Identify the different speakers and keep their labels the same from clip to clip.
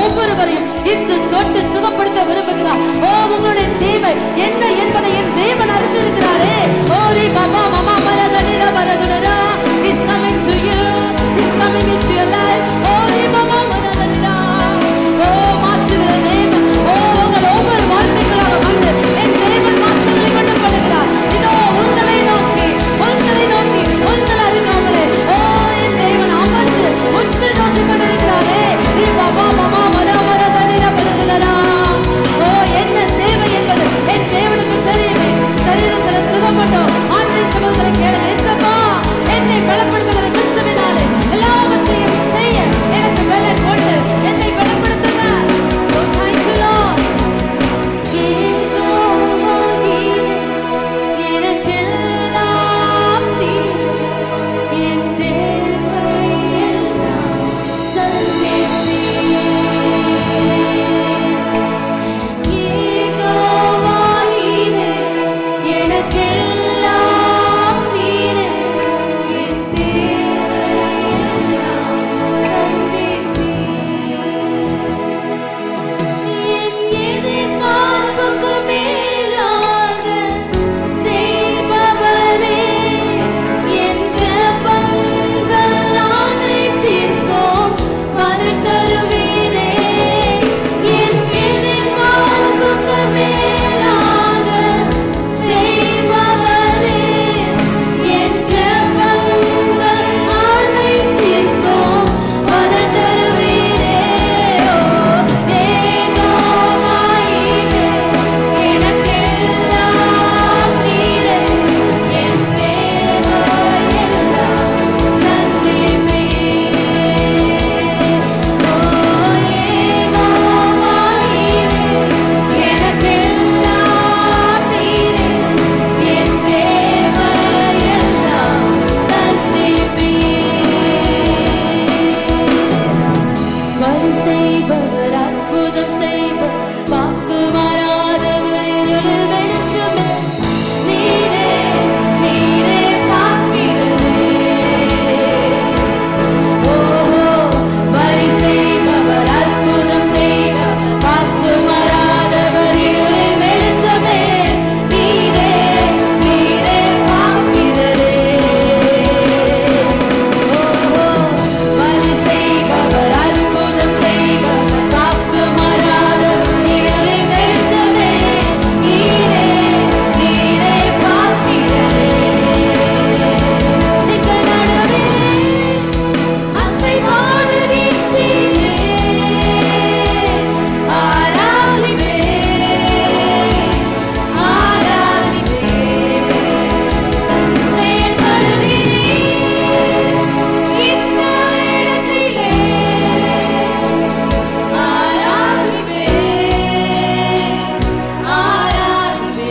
Speaker 1: ஒவ்வொருவரையும் இன்று தொட்டு சுகப்படுத்த விரும்புகிறார் ஓ உங்களுடைய தேவை என்ன என்பதை என் தேவன் அறிந்திருக்கிறாரே ஓ ரீ பாபா மாமா மரதனிர மரதுனரா is coming to you is coming into your life ஓ ரீ பாபா மரதனிரா ஓ மாற்றுகிற தேவன் ஓ உங்கள் ஒவ்வொரு வாழ்க்கைகளாக வந்து என் தேவன் மாற்றங்களை கொண்டு பண்ணுகிறார் இதோ உங்களை நோக்கி உங்களை நோக்கி உங்கள் அருகாமலே ஓ என் தேவன் அமர்ந்து உற்று நோக்கி கொண்டிருக்கிறாரே நீ பாபா மாமா மர மர தனிர மரதுனரா ஓ என்ன தேவை என்பது என் தேவனுக்கு தெரியுமே சரீரத்துல சுகப்பட்டோம் ஆண்டு சமூகத்துல கேளு ஏசப்பா என்னை பலப்படுத்துகிற கிறிஸ்துவினாலே எல்லாவற்றையும் செய்ய எனக்கு பலன் கொண்டு என்னை பலப்படுத்துங்க ஓ thank you Lord. யெகோவா நீரே, எனக்கெல்லாம் நீரே, என் தேவை எல்லாம் சந்தித்தீர். யெகோவா நீரே, எனக்கெல்லாம் நீரே, என் தேவை எல்லாம் சந்தித்தீர். என் எதிர்பார்ப்புக்கு மேலாக செய்பவரே, என் ஜெபங்கள் அனைத்திற்கும் பதில் தருவீரே. என் எதிர்பார்ப்புக்கு மேலாக செய்பவரே, என் ஜெபங்கள் அனைத்திற்கும் பதில் தருவீரே. ஓ ஏகோவாயிரே, எனக்கெல்லாம் நீரே, என் தேவையெல்லாம் சந்திப்பீர். ஓ ஏகோவாயிரே, எனக்கெல்லாம் நீரே, என் தேவையெல்லாம் சந்திப்பீர். வழி செய்பவர் அற்புதம் செய்பவர் வாக்கு மாறாதவர் இருளில் வெளிச்சமே நீரே நீரே பார்க்கிறதே ஓஹோ வழி செய்பவர் அற்புதம் செய்பவர் வாக்கு மாறாதவர் இருளில் வெளிச்சமே நீரே நீரே பார்க்கிறதே ஓஹோ வழி செய்பவர் அற்புதம் செய்பவர் வாக்கு மாறாதவர் இருளில் வெளிச்சமே நீரே நீரே பார்க்கிறதே சிக்கல் நடுவிலே அசை மாடுகின்றீரே ஆராதிவே ஆராதிவே செயல்படுகிறீர் இந்த இடத்திலே ஆராதிவே ஆராதிவே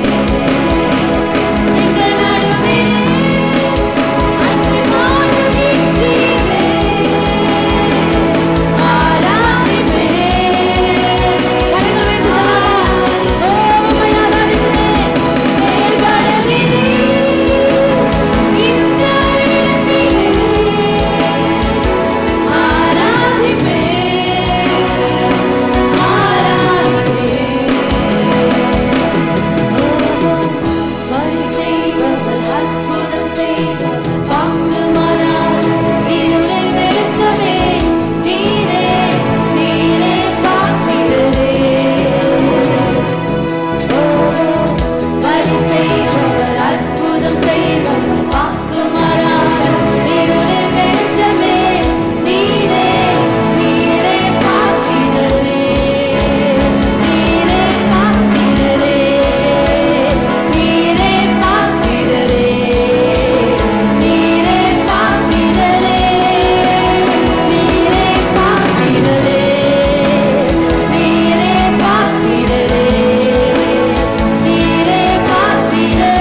Speaker 1: எங்கள் நடுவிலே அசை மாடுகின்றீரே ஆராதிவே கரங்கள் வைத்து சொல்லலாம் ஓ உம்மை ஆராதிக்கிறேன் செயல்படுகிறீர் இந்த இடத்திலே ஆராதிவே ஆராதிவே வழி செய்பவர் அற்புதம் செய்பவர் வாக்கு மாறாதவர் இருளில் வெளிச்சமே நீரே நீரே பார்க்கிறதே வழி செய்பவர் அற்புதம் செய்பவர் வாக்கு மாறாதவர் இருளில் வெளிச்சமே நீரே நீரே பார்க்கிறதே நீரே பார்க்கிறதே நீரே பார்க்கிறதே நீரே பார்க்கிறதே நீரே பார்க்கிறதே நீரே பார்க்கிறதே நீரே பார்க்கிறதே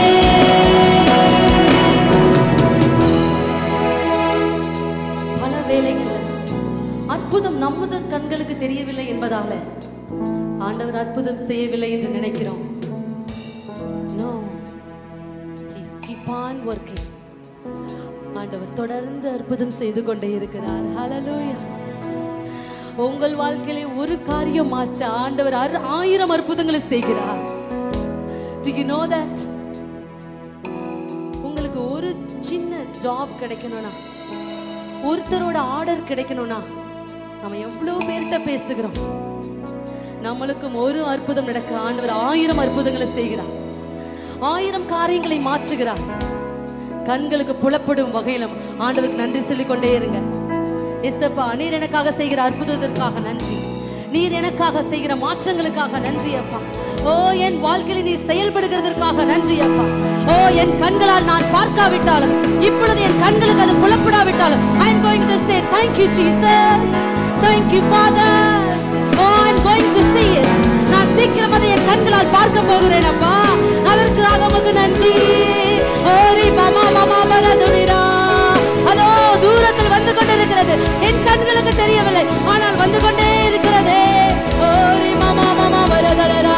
Speaker 1: பல வேளைகளில் அற்புதம் நமது கண்களுக்கு தெரியவில்லை என்பதால ஆண்டவர் அற்புதம் செய்யவில்லை என்று நினைக்கிறோம் No. He's keep on working. ஆண்டவர் தொடர்ந்து அற்புதம் செய்து கொண்டே இருக்கிறார் ஹalleluya உங்கள் வாழ்க்கையிலே ஒரு காரியம் மாற்ற ஆண்டவர் அறு- ஆயிரம் அற்புதங்களை செய்கிறார் Do you know that? உங்களுக்கு ஒரு சின்ன ஜாப் கிடைக்கணும்னா ஒருத்தரோட ஆர்டர் கிடைக்கணும்னா நம்ம எவ்வளவு பேர்கிட்ட பேசுகிறோம் நம்மளுக்கும் ஒரு அற்புதம் நடக்க ஆண்டவர் ஆயிரம் அற்புதங்களை செய்கிறார் ஆயிரம் காரியங்களை மாற்றுகிறார் கண்களுக்கு புலப்படும் வகையிலும் ஆண்டவருக்கு நன்றி சொல்லிக் கொண்டே இருங்க எஸ்அப்பா நீர் எனக்காக செய்கிற அற்புதத்திற்காக நன்றி நீர் எனக்காக செய்கிற மாற்றங்களுக்காக நன்றி அப்பா ஓ என் வாழ்க்கையில் நீர் செயல்படுகிறதற்காக நன்றி அப்பா ஓ என் கண்களால் நான் பார்க்காவிட்டாலும் இப்பொழுது என் கண்களுக்கு அது புலப்படாவிட்டாலும் I am going to say thank you Jesus thank you father oh i'm going to see it நான் சீக்கிரம் அதை என் கண்களால் பார்க்க போகிறேன் அப்பா அதற்காக உமக்கு நன்றி ஓரி மாமா மாமா மரதுனிரா அதோ தூரத்தில் வந்து கொண்டிருக்கிறது என் கண்களுக்கு தெரியவில்லை ஆனால் வந்து கொண்டே இருக்கிறதே ஓரி மாமா மாமா மரதளரா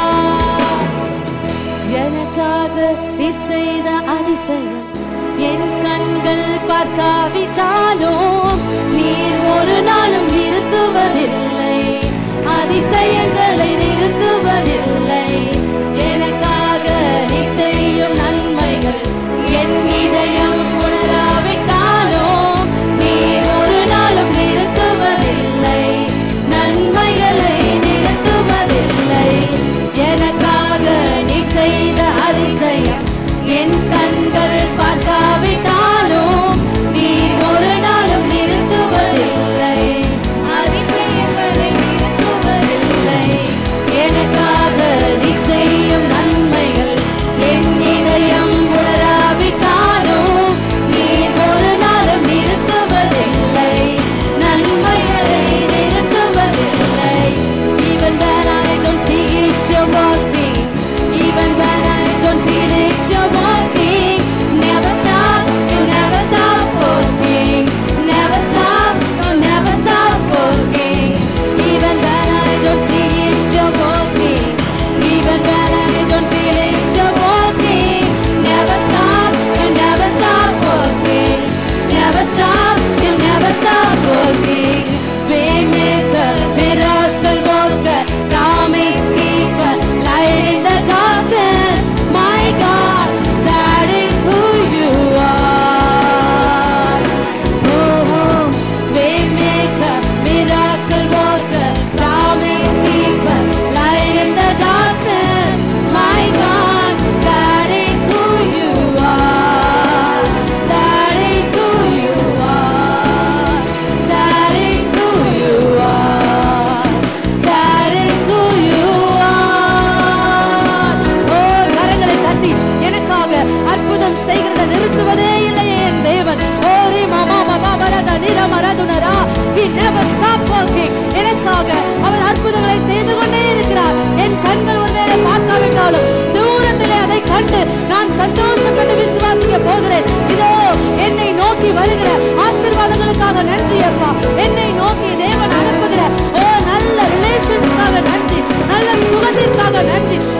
Speaker 1: எனக்காக நீ செய்த அதிசயம் என் கண்கள் பார்க்காவிட்டாலும் நீர் ஒரு நாளும் நிறுத்துவதில்லை அதிசயங்களை நிறுத்துவதில்லை எனக்காக நீ செய்யும் நன்மைகள் என் இதயம் உணராவிட்டாலும் நீர் ஒரு நாளும் நிறுத்துவதில்லை நன்மைகளை நிறுத்துவதில்லை எனக்காக நீ செய்த அதிசயம் என் கண்கள் பார்க்காவிட்டாலும் நீ ஒரு நாளும் நிறுத்துவதில்லை அதிசயங்களை நிறுத்துவதில்லை எனக்காக நீ செய்யும் நன்மைகள் என் இதயம் உணராவிட்டாலும் நீ ஒரு நாளும் நிறுத்துவதில்லை நன்மைகளை நிறுத்துவதில்லை even when I don't see it you're working even when I don't feel it you're working never stop you never stop working never stop you never stop working even when I don't see it you're working even when I don't feel it you're working never stop you never stop working never stop you never stop working Waymaker, miracle worker, promise keeper, light in the darkness. My God, that is who you are. Oh, oh, waymaker, miracle worker, promise keeper, light in the darkness. My God, that is who you are. That is who you are. That is who you are. That is who you are. ஓ கரங்களை தட்டி எனக்காக அற்புதம் செய்கிறத நிறுத்துவதே இல்லையே என் தேவன் ஓரி மாமா மாமா மரத நிற மரதுனரா he never stop working எனக்காக அவர் அற்புதங்களை செய்து கொண்டே இருக்கிறார் என் கண்கள் ஒருவேளை பார்க்காவிட்டாலும் தூரத்திலே அதை கண்டு நான் சந்தோஷப்பட்டு விசுவாசிக்க போகிறேன் இதோ என்னை நோக்கி வருகிற ஆசீர்வாதங்களுக்காக நன்றி அப்பா என்னை நோக்கி தேவன் அனுப்புகிற ஓ நல்ல ரிலேஷன்ஸ்க்காக நன்றி நல்ல சுகத்திற்காக நன்றி